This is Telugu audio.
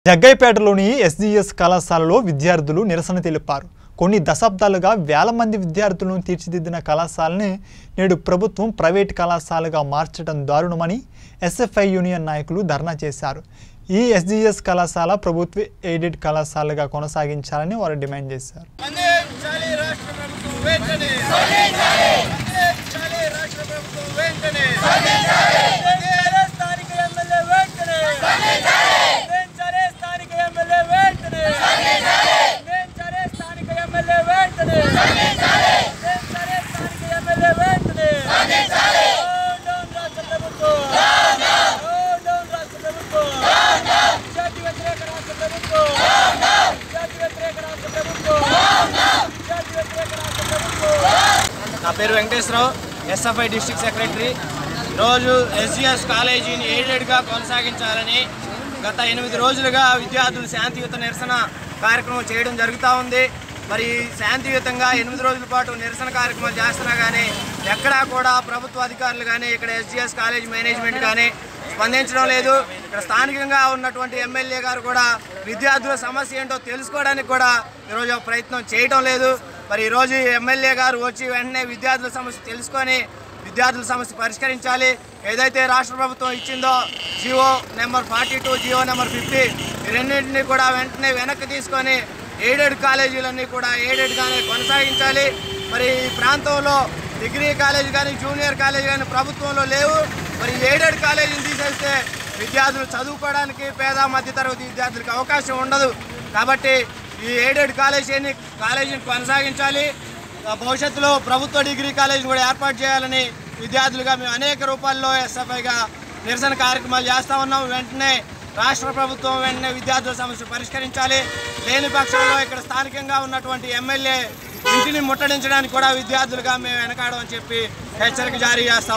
జగ్గైపేటలోని ఎస్జీఎస్ కళాశాలలో విద్యార్థులు నిరసన తెలిపారు కొన్ని దశాబ్దాలుగా వేల మంది విద్యార్థులను తీర్చిదిద్దిన కళాశాలని నేడు ప్రభుత్వం ప్రైవేట్ కళాశాలగా మార్చడం దారుణమని ఎస్ఎఫ్ఐ యూనియన్ నాయకులు ధర్నా చేశారు ఈ ఎస్జీఎస్ కళాశాల ప్రభుత్వ ఎయిడెడ్ కళాశాలగా కొనసాగించాలని వారు డిమాండ్ చేశారు అందించాలి రాష్ట్ర ప్రభుత్వం వెంటనే అందించాలి రాష్ట్ర ప్రభుత్వం వెంటనే అందించాలి స్థానిక ఎమ్మెల్యే వెంటనే అందించాలి స్థానిక ఎమ్మెల్యే వెంటనే అందించాలి స్థానిక ఎమ్మెల్యే వెంటనే అందించాలి స్థానిక ఎమ్మెల్యే వెంటనే డౌన్ డౌన్ రాష్ట్ర ప్రభుత్వం డౌన్ డౌన్ రాష్ట్ర ప్రభుత్వం జాతి వ్యతిరేక రాష్ట్ర ప్రభుత్వం జాతి వ్యతిరేక రాష్ట్ర ప్రభుత్వం జాతి వ్యతిరేక రాష్ట్ర ప్రభుత్వం నా పేరు వెంకటేశ్వరరావు ఎస్ఎఫ్ఐ డిస్ట్రిక్ట్ సెక్రటరీ ఈరోజు ఎస్జిఎస్ కాలేజీని ఎయిడెడ్గా కొనసాగించాలని గత ఎనిమిది రోజులుగా విద్యార్థులు శాంతియుత నిరసన కార్యక్రమం చేయడం జరుగుతూ ఉంది మరి శాంతియుతంగా ఎనిమిది రోజుల పాటు నిరసన కార్యక్రమాలు చేస్తున్నా కానీ ఎక్కడా కూడా ప్రభుత్వ అధికారులు కానీ ఇక్కడ ఎస్జిఎస్ కాలేజ్ మేనేజ్మెంట్ కానీ స్పందించడం లేదు ఇక్కడ స్థానికంగా ఉన్నటువంటి ఎమ్మెల్యే గారు కూడా విద్యార్థుల సమస్య ఏంటో తెలుసుకోవడానికి కూడా ఈరోజు ప్రయత్నం చేయడం లేదు మరి ఈరోజు ఎమ్మెల్యే గారు వచ్చి వెంటనే విద్యార్థుల సమస్య తెలుసుకొని విద్యార్థుల సమస్య పరిష్కరించాలి ఏదైతే రాష్ట్ర ప్రభుత్వం ఇచ్చిందో GO number forty two GO number fifty ఈ రెండింటినీ కూడా వెంటనే వెనక్కి తీసుకొని ఎయిడెడ్ కాలేజీలన్నీ కూడా ఎయిడెడ్గానే కొనసాగించాలి మరి ఈ ప్రాంతంలో డిగ్రీ కాలేజ్ కానీ జూనియర్ కాలేజ్ కానీ ప్రభుత్వంలో లేవు మరి ఎయిడెడ్ కాలేజీని తీసేస్తే విద్యార్థులు చదువుకోవడానికి పేద మధ్యతరగతి విద్యార్థులకు అవకాశం ఉండదు కాబట్టి ఈ ఎయిడెడ్ కాలేజీని కాలేజీని కొనసాగించాలి ఆ భవిష్యత్తులో ప్రభుత్వ డిగ్రీ కాలేజీని కూడా ఏర్పాటు చేయాలని విద్యార్థులుగా మేము అనేక రూపాల్లో ఎస్ఎఫ్ఐగా నిరసన కార్యక్రమాలు చేస్తూ ఉన్నాం వెంటనే రాష్ట్ర ప్రభుత్వం వెంటనే విద్యార్థుల సమస్య పరిష్కరించాలి లేని పక్షంలో ఇక్కడ స్థానికంగా ఉన్నటువంటి ఎమ్మెల్యే ఇంటిని ముట్టడించడానికి కూడా విద్యార్థులుగా మేము వెనకాడమని చెప్పి హెచ్చరిక జారీ చేస్తాం